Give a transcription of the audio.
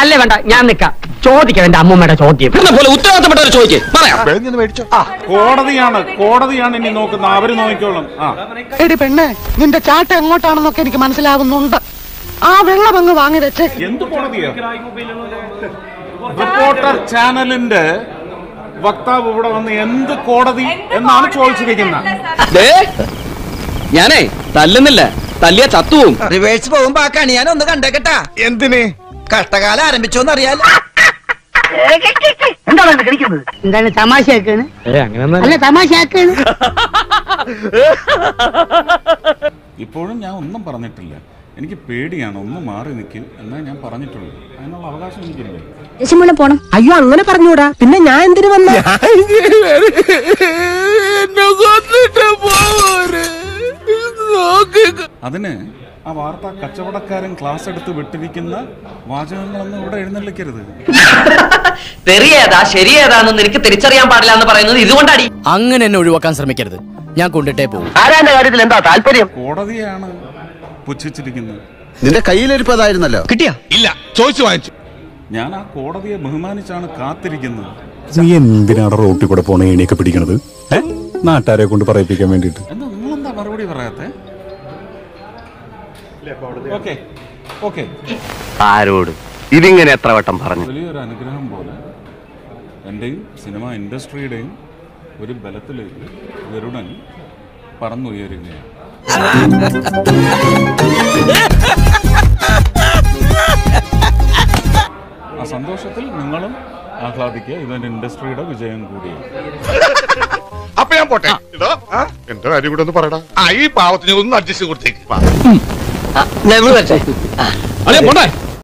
അല്ലേ വേണ്ട ഞാൻ നിക്കാം ചോദിക്കാം എന്റെ അമ്മൂമ്മയുടെ ചോദ്യം പോലെ ഉത്തരവാദിത്തപ്പെട്ടവർ ചോദിക്കേ പറയാം കോടതിയാണ് കോടതിയാണ് ഇനി നോക്കുന്നത് അവര് നോക്കിക്കോളും ആ എടി പെണ്ണെ നിന്റെ ചാട്ട എങ്ങോട്ടാണെന്നൊക്കെ എനിക്ക് മനസ്സിലാവുന്നുണ്ട് ആ വെള്ളം അങ്ങ് വാങ്ങി വെച്ചേ എന്ത് കോടതിയാ റിപ്പോർട്ടർ ചാനലിന്റെ വക്താവ് ഇവിടെ വന്ന് എന്ത് കോടതി എന്നാണ് ചോദിച്ചിരിക്കുന്നത് ദേ, ഞാനേ തല്ലുന്നില്ല തല്ലിയ ചത്തുവും റിവേഴ്സ് പോകുമ്പോ ആ കണി ഞാൻ ഒന്ന് കണ്ടേക്കട്ടാ എന്തിന് കഷ്ടകാലം ആരംഭിച്ചോന്ന് അറിയാലോ എന്താണ് കഴിക്കുന്നത് എന്താണ് തമാശയാക്കാണ് അല്ല തമാശയാക്കാണ് ഇപ്പോഴും ഞാൻ ഒന്നും പറഞ്ഞിട്ടില്ല എനിക്ക് പേടിയാണ് ഒന്ന് മാറി നിൽക്കും എന്നാ ഞാൻ പറഞ്ഞിട്ടുള്ളൂ അതിനുള്ള അവകാശം എനിക്കില്ലേ ദേശമുള്ള പോണം അയ്യോ അങ്ങനെ പറഞ്ഞൂടാ പിന്നെ ഞാൻ എന്തിനു വന്ന അതിന് ആ വാർത്താ കച്ചവടക്കാരൻ ക്ലാസ് എടുത്ത് വിട്ടിരിക്കുന്ന വാചകങ്ങളൊന്നും ഇവിടെ എഴുന്നള്ളിക്കരുത് തെറിയേതാ ശരിയേതാന്ന് എനിക്ക് തിരിച്ചറിയാൻ പാടില്ല എന്ന് പറയുന്നത് ഇതുകൊണ്ടാടി അങ്ങനെ എന്നെ ഒഴിവാക്കാൻ ശ്രമിക്കരുത് ഞാൻ കൊണ്ടിട്ടേ പോകും ആരാന്റെ കാര്യത്തിൽ എന്താ താല്പര്യം കോടതിയാണ് പുച്ഛിച്ചിരിക്കുന്നത് നിന്റെ കയ്യിലിരിപ്പതായിരുന്നല്ലോ കിട്ടിയാ ഇല്ല ചോദിച്ചു വാങ്ങിച്ചു ഞാൻ ആ കോടതിയെ ബഹുമാനിച്ചാണ് കാത്തിരിക്കുന്നത് നീ എന്തിനാണ് റോട്ടിൽ കൂടെ പോണ ഏണിയൊക്കെ പിടിക്കണത് ഏ നാട്ടുകാരെ കൊണ്ട് പറയിപ്പിക്കാൻ വേണ്ടിട്ട് എന്താ നിങ്ങളെന്താ മറുപടി പറയാത്തെ ഓക്കെ ഓക്കെ ആരോട് ഇതിങ്ങനെ എത്ര വട്ടം പറഞ്ഞു വലിയൊരു അനുഗ്രഹം പോലെ എൻ്റെയും സിനിമ ഇൻഡസ്ട്രിയുടെയും ഒരു ബലത്തിലേക്ക് ഗരുഡൻ പറന്നുയരുകയാണ് ആ സന്തോഷത്തിൽ നിങ്ങളും ആഹ്ലാദിക്കുക ഇതെന്റെ ഇൻഡസ്ട്രിയുടെ വിജയം കൂടിയാണ് അപ്പൊ ഞാൻ പോട്ടെ ഇതോ എന്റെ കാര്യം കൂടെ ഒന്ന് പറയടാ ആ ഈ പാവത്തിന് ഒന്ന് അഡ്ജസ്റ്റ് കൊടുത്തേക്ക് അളിയ പോട്ടെ